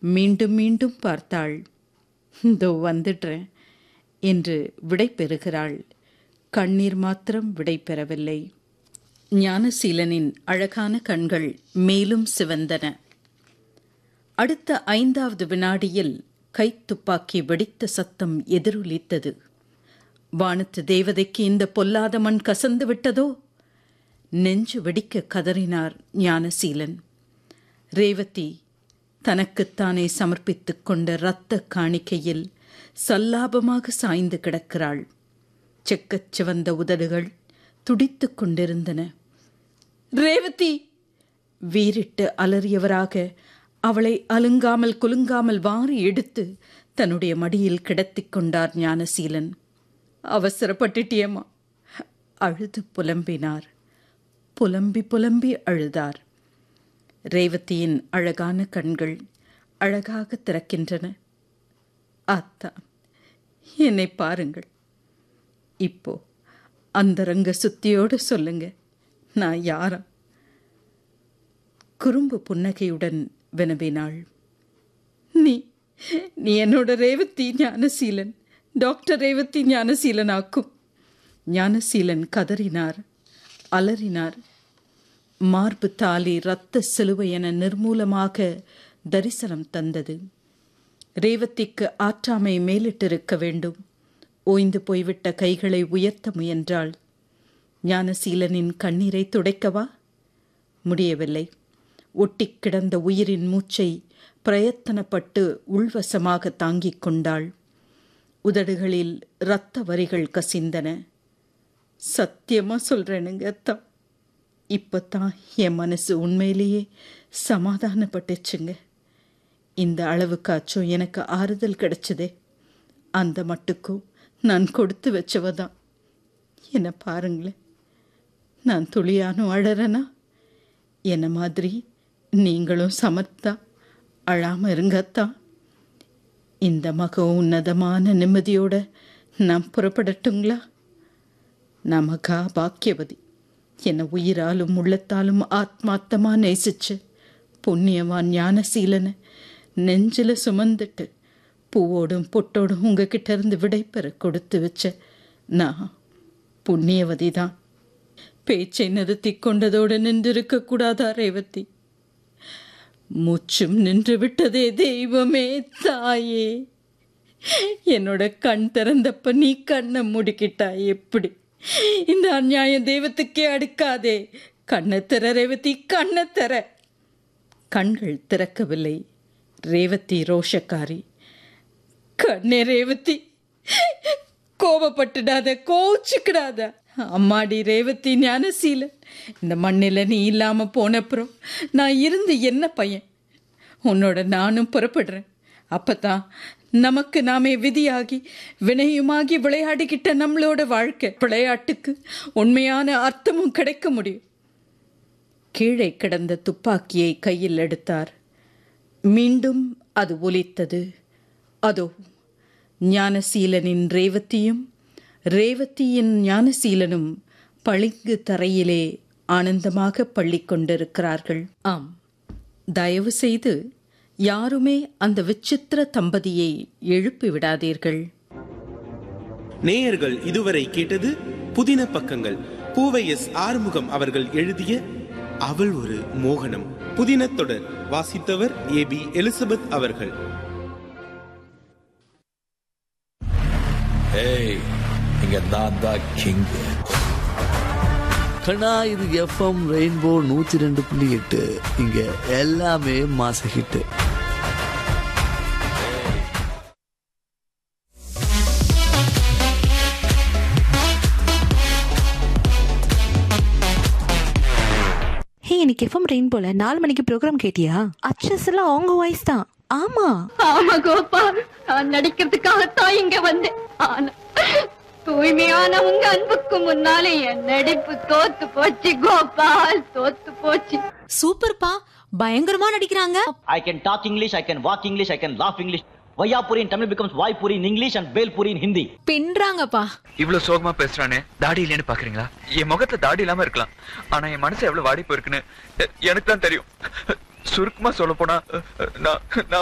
மீண்டும் மீண்டும் பார்த்தாள் இதோ வந்துடுறேன் என்று விடை பெறுகிறாள் கண்ணீர் மாத்திரம் விடை பெறவில்லை ஞானசீலனின் அழகான கண்கள் மேலும் சிவந்தன அடுத்த ஐந்தாவது வினாடியில் கைத்துப்பாக்கி வெடித்த சத்தம் எதிரொலித்தது வானத்து தேவதைக்கு இந்த பொல்லாத மண் கசந்து விட்டதோ நெஞ்சு வெடிக்க கதறினார் ஞானசீலன் ரேவதி தனக்குத்தானே சமர்ப்பித்துக் கொண்ட இரத்த காணிக்கையில் சல்லாபமாக சாய்ந்து கிடக்கிறாள் செக்கச் சிவந்த உதடுகள் துடித்துக் கொண்டிருந்தன ரேவதி வீறிட்டு அலறியவராக அவளை அலுங்காமல் குலுங்காமல் வாரி எடுத்து தன்னுடைய மடியில் கிடத்திக் கொண்டார் ஞானசீலன் அவசரப்பட்டுட்டியம்மா அழுது புலம்பினார் புலம்பி புலம்பி அழுதார் ரேவதியின் அழகான கண்கள் அழகாக திறக்கின்றன அத்தா என்னை பாருங்கள் இப்போ அந்தரங்க சுத்தியோடு சொல்லுங்க நான் யாரா குறும்பு புன்னகையுடன் வினவினாள் நீ நீ என்னோட ரேவதி ஞானசீலன் டாக்டர் ரேவதி ஞானசீலன் ஆக்கும் ஞானசீலன் கதறினார் அலறினார் மார்பு தாலி இரத்த சிலுவை என நிர்மூலமாக தரிசனம் தந்தது ரேவதிக்கு ஆற்றாமை மேலிட்டிருக்க வேண்டும் ஓய்ந்து போய்விட்ட கைகளை உயர்த்த முயன்றாள் ஞானசீலனின் கண்ணீரை துடைக்கவா முடியவில்லை ஒட்டிக் கிடந்த உயிரின் மூச்சை பிரயத்தனப்பட்டு உள்வசமாக தாங்கிக் கொண்டாள் உதடுகளில் இரத்த வரிகள் கசிந்தன சத்தியமா சொல்றேனுங்க அத்தா இப்போத்தான் என் மனசு உண்மையிலேயே சமாதானப்பட்டுச்சுங்க இந்த அளவுக்காச்சும் எனக்கு ஆறுதல் கிடைச்சதே அந்த மட்டுக்கும் நான் கொடுத்து வச்சவ தான் என்னை பாருங்களேன் நான் துளியானும் அழறனா என்ன மாதிரி நீங்களும் சமத்தா அழாம இருங்கத்தான் இந்த மக உன்னதமான நிம்மதியோட நான் புறப்படட்டுங்களா நமகா பாக்கியவதி என்னை உயிராலும் உள்ளத்தாலும் ஆத்மாத்தமா நேசிச்சு புண்ணியவான் ஞானசீலனை நெஞ்சில் சுமந்துட்டு பூவோடும் பொட்டோடும் உங்ககிட்ட இருந்து விடைபெற கொடுத்து வச்ச நான் புண்ணியவதி தான் பேச்சை நிறுத்தி கொண்டதோடு நின்றிருக்க கூடாதா ரேவதி மூச்சும் நின்று விட்டதே தெய்வமே தாயே என்னோட கண் திறந்தப்ப நீ கண்ணை முடிக்கிட்டாய் எப்படி இந்த அநியாயம் தெய்வத்துக்கே அடுக்காதே கண்ணை திற ரேவதி கண்ணை திற கண்கள் திறக்கவில்லை ரேவதி ரோஷக்காரி கண்ணே ரேவதி கோபப்பட்டுடாத கோச்சிக்கிடாத அம்மாடி ரேவதி ஞானசீலன் இந்த மண்ணில் நீ இல்லாம போனப்புறம் நான் இருந்து என்ன பையன் உன்னோட நானும் புறப்படுறேன் அப்பதான் நமக்கு நாமே விதியாகி வினையுமாகி விளையாடிக்கிட்ட நம்மளோட வாழ்க்கை விளையாட்டுக்கு உண்மையான அர்த்தமும் கிடைக்க முடியும் கீழே கிடந்த துப்பாக்கியை கையில் எடுத்தார் மீண்டும் அது ஒலித்தது அதோ ஞானசீலனின் ரேவதியும் ரேவதியின் ஞானசீலனும் பளிங்கு தரையிலே ஆனந்தமாக பள்ளிக் கொண்டிருக்கிறார்கள் ஆம் தயவு செய்து யாருமே அந்த விசித்திர தம்பதியை எழுப்பி விடாதீர்கள் நேயர்கள் இதுவரை கேட்டது புதின பக்கங்கள் பூவை எஸ் ஆறுமுகம் அவர்கள் எழுதிய அவள் ஒரு மோகனம் புதின தொடர் வாசித்தவர் ஏ பி எலிசபெத் அவர்கள் ஏய் இங்க நான் தான் கிங் கண்ணா இது எஃப்எம் ரெயின்போ நூத்தி ரெண்டு புள்ளி எட்டு இங்க எல்லாமே மாச ஹிட் ஹே இன்னைக்கு எஃப்எம் ரெயின் போல நாலு மணிக்கு ப்ரோக்ராம் கேட்டியா அச்சஸ் எல்லாம் அவங்க வாய்ஸ் தான் ஆமா ஆமா கோபா நான் நடிக்கிறதுக்காகத்தான் இங்க வந்தேன் ஆனா தூய்மையான உங்க அன்புக்கு முன்னாலே என் நடிப்பு தோத்து போச்சு கோபால் தோத்து போச்சு சூப்பர்ப்பா பயங்கரமா நடிக்கிறாங்க I can talk English, I can walk English, I can laugh English. Vayapuri in Tamil becomes Vaipuri in English and Belpuri in Hindi. பின்றாங்கப்பா இவ்வளவு சோகமா பேசுறானே தாடி இல்லைன்னு பாக்குறீங்களா என் முகத்துல தாடி இல்லாம இருக்கலாம் ஆனா என் மனசு எவ்வளவு வாடி போயிருக்குன்னு எ- எனக்கு தான் தெரியும் சுருக்கமா சொல்ல போனா நான் நான்